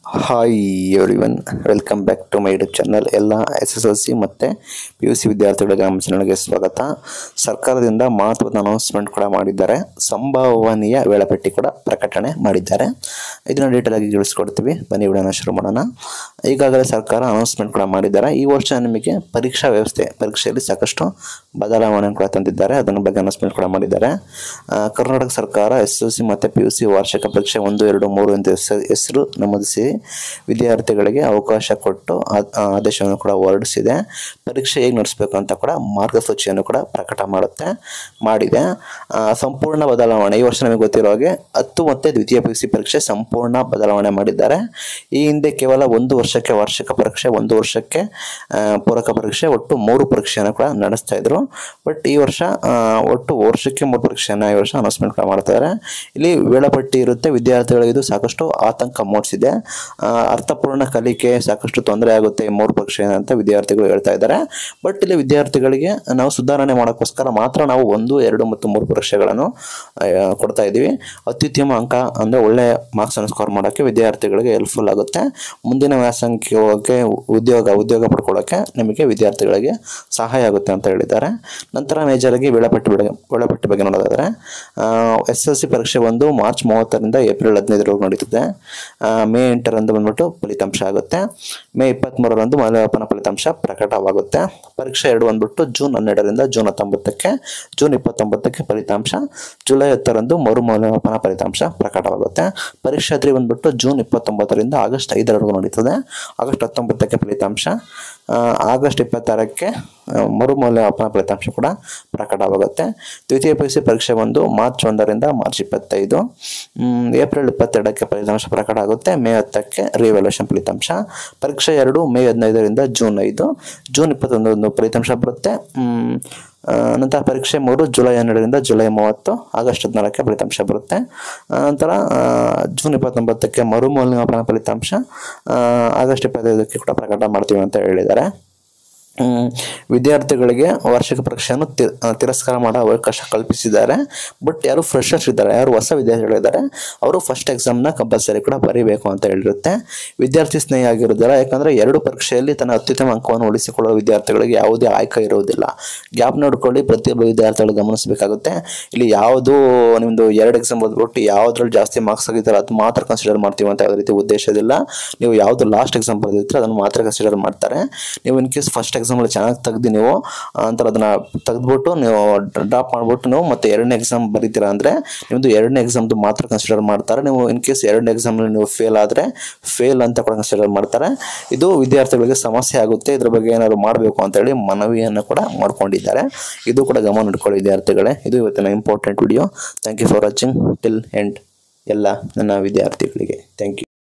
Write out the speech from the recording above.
hi everyone welcome back to my YouTube channel ಎಲ್ಲ S S L C ಮತ್ತು P U C ವಿದ್ಯಾರ್ಥಿಗಳಿಗೆ ನಮ್ಮ ಚಾನಲ್ಗೆ ಸ್ವಾಗತ ಸರ್ಕಾರದಿಂದ ಮಹತ್ವದ ಅನೌನ್ಸ್ಮೆಂಟ್ ಕೂಡ ಮಾಡಿದ್ದಾರೆ ಸಂಭವನೀಯ ವೇಳಾಪಟ್ಟಿ ಕೂಡ ಪ್ರಕಟಣೆ ಮಾಡಿದ್ದಾರೆ ಇದನ್ನು ಡೀಟೇಲ್ ಆಗಿ ತಿಳಿಸ್ಕೊಡ್ತೀವಿ ಬನ್ನಿ ವಿಡಿಯೋನ ಶುರು ಮಾಡೋಣ ಈಗಾಗಲೇ ಸರ್ಕಾರ ಅನೌನ್ಸ್ಮೆಂಟ್ ಕೂಡ ಮಾಡಿದ್ದಾರೆ ಈ ವರ್ಷ ನಿಮಗೆ ಪರೀಕ್ಷಾ ವ್ಯವಸ್ಥೆ ಪರೀಕ್ಷೆಯಲ್ಲಿ ಸಾಕಷ್ಟು ಬದಲಾವಣೆ ಕೂಡ ತಂದಿದ್ದಾರೆ ಅದನ್ನು ಬಗ್ಗೆ ಅನೌನ್ಸ್ಮೆಂಟ್ ಕೂಡ ಮಾಡಿದ್ದಾರೆ ಆ, ಕರ್ನಾಟಕ ಸರ್ಕಾರ ಎಸ್ ಎಲ್ ಸಿ ಮತ್ತು ಪಿ ಯು ಸಿ ವಾರ್ಷಿಕ ಪರೀಕ್ಷೆ ಒಂದು ಎರಡು ಮೂರು ಅಂತ ಹೆಸ- ಹೆಸರು ನಮೂದಿಸಿ ವಿದ್ಯಾರ್ಥಿಗಳಿಗೆ ಅವಕಾಶ ಕೊಟ್ಟು ಆ- ಆ ಆದೇಶವನ್ನು ಕೂಡ ಹೊರಡಿಸಿದೆ ಪರೀಕ್ಷೆ ಹೇಗೆ ನಡೆಸಬೇಕು ಅಂತ ಕೂಡ ಮಾರ್ಗಸೂಚಿಯನ್ನು ಕೂಡ ಪ್ರಕಟ ಮಾಡುತ್ತೆ ಮಾಡಿದೆ ಆ, ಸಂಪೂರ್ಣ ಬದಲಾವಣೆ ಈ ವರ್ಷ ನಮಗೆ ಗೊತ್ತಿರೋ ಹಾಗೆ ಹತ್ತು ಮತ್ತು ದ್ವಿತೀಯ ಪಿ ಯು ಸಿ ಪರೀಕ್ಷೆ ಸಂಪೂರ್ಣ ಬದಲಾವಣೆ ಮಾಡಿದ್ದಾರೆ ಈ ಹಿಂದೆ ಕೇವಲ ಒಂದು ವರ್ಷಕ್ಕೆ ವಾರ್ಷಿಕ ಪರೀಕ್ಷೆ ಒಂದು ವರ್ಷಕ್ಕೆ ಆ, ಪೂರಕ ಪರೀಕ್ಷೆ ಒಟ್ಟು ಮೂರು ಪರೀಕ್ಷೆಯನ್ನು ಕೂಡ ನಡೆಸ್ತಾ ಇದ್ರು ಬಟ್ ಈ ವರ್ಷ ಆ, ಒಟ್ಟು ವರ್ಷಕ್ಕೆ ಮೂರು ಪರೀಕ್ಷೆಯನ್ನು ಈ ವರ್ಷ ಅನೌನ್ಸ್ಮೆಂಟ್ ಕೂಡ ಮಾಡ್ತಾರೆ ಇಲ್ಲಿ ವೇಳಾಪಟ್ಟಿ ಇರುತ್ತೆ ವಿದ್ಯಾರ್ಥಿಗಳಿಗೆ ಇದು ಸಾಕಷ್ಟು ಆತಂಕ ಮೂಡಿಸಿದೆ ಆ, ಅರ್ಥಪೂರ್ಣ ಕಲಿಕೆ ಸಾಕಷ್ಟು ತೊಂದರೆ ಆಗುತ್ತೆ ಈ ಮೂರು ಪರೀಕ್ಷೆ ಅಂತ ವಿದ್ಯಾರ್ಥಿಗಳು ಹೇಳ್ತಾ ಇದ್ದಾರೆ ಬಟ್ ಇಲ್ಲಿ ವಿದ್ಯಾರ್ಥಿಗಳಿಗೆ ನಾವು ಸುಧಾರಣೆ ಮಾಡೋಕ್ಕೋಸ್ಕರ ಮಾತ್ರ ನಾವು ಒಂದು ಎರಡು ಮತ್ತು ಮೂರು ಪರೀಕ್ಷೆಗಳನ್ನು ಆ, ಕೊಡ್ತಾ ಇದ್ದೀವಿ ಅತ್ಯುತ್ತಮ ಅಂಕ ಅಂದರೆ ಒಳ್ಳೆ ಮಾರ್ಕ್ಸನ್ನು ಸ್ಕೋರ್ ಮಾಡೋಕ್ಕೆ ವಿದ್ಯಾರ್ಥಿಗಳಿಗೆ ಹೆಲ್ಪ್ಫುಲ್ ಆಗುತ್ತೆ ಮುಂದಿನ ವ್ಯಾಸಂಗಕ್ಕೆ ಹೋಗೋಕ್ಕೆ ಉದ್ಯೋಗ ಉದ್ಯೋಗ ಪಡ್ಕೊಳ್ಳೋಕ್ಕೆ ನಿಮಗೆ ವಿದ್ಯಾರ್ಥಿಗಳಿಗೆ ಸಹಾಯ ಆಗುತ್ತೆ ಅಂತ ಹೇಳಿದ್ದಾರೆ ನಂತರ ಮೇಜರಾಗಿ ವೇಳಾಪಟ್ಟಿ ಬಗ್ಗೆ ವೇಳಾಪಟ್ಟಿ ಬಗ್ಗೆ ನೋಡೋದಾದರೆ ಎಸ್ ಎಲ್ ಸಿ ಪರೀಕ್ಷೆ ಒಂದು ಮಾರ್ಚ್ ಮೂವತ್ತರಿಂದ ಏಪ್ರಿಲ್ ಹದಿನೈದರವರೆಗೂ ನಡೀತದೆ ಆ, ಮೇ ಎಂಟರಂದು ಬಂದ್ಬಿಟ್ಟು ಫಲಿತಾಂಶ ಆಗುತ್ತೆ ಮೇ ಇಪ್ಪತ್ತ್ಮೂರರಂದು ಮೌಲ್ಯಮಾಪನ ಫಲಿತಾಂಶ ಪ್ರಕಟವಾಗುತ್ತೆ ಪರೀಕ್ಷೆ ಎರಡು ಬಂದ್ಬಿಟ್ಟು ಜೂನ್ ಹನ್ನೆರಡರಿಂದ ಜೂನ್ ಹತ್ತೊಂಬತ್ತಕ್ಕೆ ಜೂನ್ ಇಪ್ಪತ್ತೊಂಬತ್ತಕ್ಕೆ ಫಲಿತಾಂಶ ಜುಲೈ ಹತ್ತರಂದು ಮರು ಮೌಲ್ಯಮಾಪನ ಫಲಿತಾಂಶ ಪ್ರಕಟವಾಗುತ್ತೆ ಪರೀಕ್ಷೆ ತ್ರೀ ಬಂದ್ಬಿಟ್ಟು ಜೂನ್ ಇಪ್ಪತ್ತೊಂಬತ್ತರಿಂದ ಆಗಸ್ಟ್ ಐದರವರೆಗೂ ನಡೀತದೆ ಆಗಸ್ಟ್ ಹತ್ತೊಂಬತ್ತಕ್ಕೆ ಫಲಿತಾಂಶ ಆ, ಆಗಸ್ಟ್ ಇಪ್ಪತ್ತಾರಕ್ಕೆ ಆ, ಮರು ಮೌಲ್ಯಮಾಪನ ಫಲಿತಾಂಶ ಕೂಡ ಪ್ರಕಟವಾಗುತ್ತೆ ದ್ವಿತೀಯ ಪಿ ಯು ಸಿ ಪರೀಕ್ಷೆ ಒಂದು ಮಾರ್ಚ್ ಒಂದರಿಂದ ಮಾರ್ಚ್ ಇಪ್ಪತ್ತೈದು ಮ್, ಏಪ್ರಿಲ್ ಇಪ್ಪತ್ತೆರಡಕ್ಕೆ ಫಲಿತಾಂಶ ಪ್ರಕಟ ಆಗುತ್ತೆ ಮೇ ಹತ್ತಕ್ಕೆ ರಿವ್ಯಾಲ್ಯೂಷನ್ ಫಲಿತಾಂಶ ಪರೀಕ್ಷೆ ಎರಡು ಮೇ ಹದಿನೈದರಿಂದ ಜೂನ್ ಐದು ಜೂನ್ ಇಪ್ಪತ್ತೊಂದರಂದು ಫಲಿತಾಂಶ ಬರುತ್ತೆ ಮ್, ಆ, ನಂತರ ಪರೀಕ್ಷೆ ಮೂರು ಜುಲೈ ಹನ್ನೆರಡರಿಂದ ಜುಲೈ ಮೂವತ್ತು ಆಗಸ್ಟ್ ಹದಿನಾಲ್ಕಕ್ಕೆ ಫಲಿತಾಂಶ ಬರುತ್ತೆ ಆ, ನಂತರ ಆ, ಜೂನ್ ಇಪ್ಪತ್ತೊಂಬತ್ತಕ್ಕೆ ಮರು ಮೌಲ್ಯಮಾಪನ ಫಲಿತಾಂಶ ಆ, ಆಗಸ್ಟ್ ಇಪ್ಪತ್ತೈದಕ್ಕೆ ಕೂಡ ಪ್ರಕಟ ಮಾಡ್ತೀವಿ ಅಂತ ಹೇಳಿದ್ದಾರೆ ಹ್ಮ್, ವಿದ್ಯಾರ್ಥಿಗಳಿಗೆ ವಾರ್ಷಿಕ ಪರೀಕ್ಷೆಯನ್ನು ತಿ- ಆ, ತಿರಸ್ಕಾರ ಮಾಡೋ ಅವಕಾಶ ಕಲ್ಪಿಸಿದ್ದಾರೆ ಬಟ್ ಯಾರು ಫ್ರೆಶರ್ಸ್ ಇದ್ದಾರೆ ಯಾರು ಹೊಸ ವಿದ್ಯಾರ್ಥಿಗಳಿದ್ದಾರೆ ಅವರು ಫಸ್ಟ್ ಎಕ್ಸಾಮ್ನ ಕಂಪಲ್ಸರಿ ಕೂಡ ಬರೀಬೇಕು ಅಂತ ಹೇಳಿರುತ್ತೆ ವಿದ್ಯಾರ್ಥಿ ಸ್ನೇಹಿ ಆಗಿರೋದಿಲ್ಲ ಯಾಕಂದರೆ ಎರಡು ಪರೀಕ್ಷೆಯಲ್ಲಿ ತನ್ನ ಅತ್ಯುತ್ತಮ ಅಂಕವನ್ನು ಉಳಿಸಿಕೊಳ್ಳುವ ವಿದ್ಯಾರ್ಥಿಗಳಿಗೆ ಯಾವುದೇ ಆಯ್ಕೆ ಇರುವುದಿಲ್ಲ ಗ್ಯಾಪ್ ನೋಡ್ಕೊಳ್ಳಿ ಪ್ರತಿಯೊಬ್ಬ ವಿದ್ಯಾರ್ಥಿಗಳು ಗಮನಿಸಬೇಕಾಗುತ್ತೆ ಇಲ್ಲಿ ಯಾವುದು ನಿಮ್ಮದು ಎರಡು ಎಕ್ಸಾಮ್ ಓದ್ಬಿಟ್ಟು ಯಾವುದ್ರಲ್ಲಿ ಜಾಸ್ತಿ ಮಾರ್ಕ್ಸ್ ಆಗಿದ್ದಾರೆ ಅದು ಮಾತ್ರ ಕನ್ಸಿಡರ್ ಮಾಡ್ತೀವಿ ಅಂತ ಯಾವುದೇ ರೀತಿ ಉದ್ದೇಶದಿಲ್ಲ ನೀವು ಯಾವುದು ಲಾಸ್ಟ್ ಎಕ್ಸಾಮ್ ಬರೆದಿರ್ತೀರ ಅದನ್ನು ಮಾತ್ರ ಕನ್ಸಿಡರ್ ಮಾಡ್ತಾರೆ ನೀವು ಇನ್ ಕೇಸ್ ಫಸ್ಟ್ ಎಕ್ಸಾಮಲ್ಲಿ ಚೆನ್ನಾಗಿ ತೆಗ್ದು ನೀವು ಅಂತರ ಅದನ್ನು ತೆಗೆದ್ಬಿಟ್ಟು ನೀವು ಡ್ರಾಪ್ ಮಾಡಿಬಿಟ್ಟು ನೀವು ಮತ್ತೆ ಎರಡನೇ ಎಕ್ಸಾಮ್ ಬರೀತೀರಾ ಅಂದರೆ ನಿಮ್ಮದು ಎರಡನೇ ಎಕ್ಸಾಮ್ದು ಮಾತ್ರ ಕನ್ಸಿಡರ್ ಮಾಡ್ತಾರೆ ನೀವು ಇನ್ ಕೇಸ್ ಎರಡನೇ ಎಕ್ಸಾಮಲ್ಲಿ ನೀವು ಫೇಲ್ ಆದರೆ ಫೇಲ್ ಅಂತ ಕೂಡ ಕನ್ಸಿಡರ್ ಮಾಡ್ತಾರೆ ಇದು ವಿದ್ಯಾರ್ಥಿಗಳಿಗೆ ಸಮಸ್ಯೆ ಆಗುತ್ತೆ ಇದ್ರ ಬಗ್ಗೆ ಏನಾದ್ರು ಮಾಡಬೇಕು ಅಂತೇಳಿ ಮನವಿಯನ್ನು ಕೂಡ ಮಾಡ್ಕೊಂಡಿದ್ದಾರೆ ಇದು ಕೂಡ ಗಮನ ಇಟ್ಕೊಳ್ಳಿ ವಿದ್ಯಾರ್ಥಿಗಳೇ ಇದು ಇವತ್ತಿನ important video thank you for watching till end ಎಲ್ಲ ನನ್ನ ವಿದ್ಯಾರ್ಥಿಗಳಿಗೆ ಥ್ಯಾಂಕ್ ಯು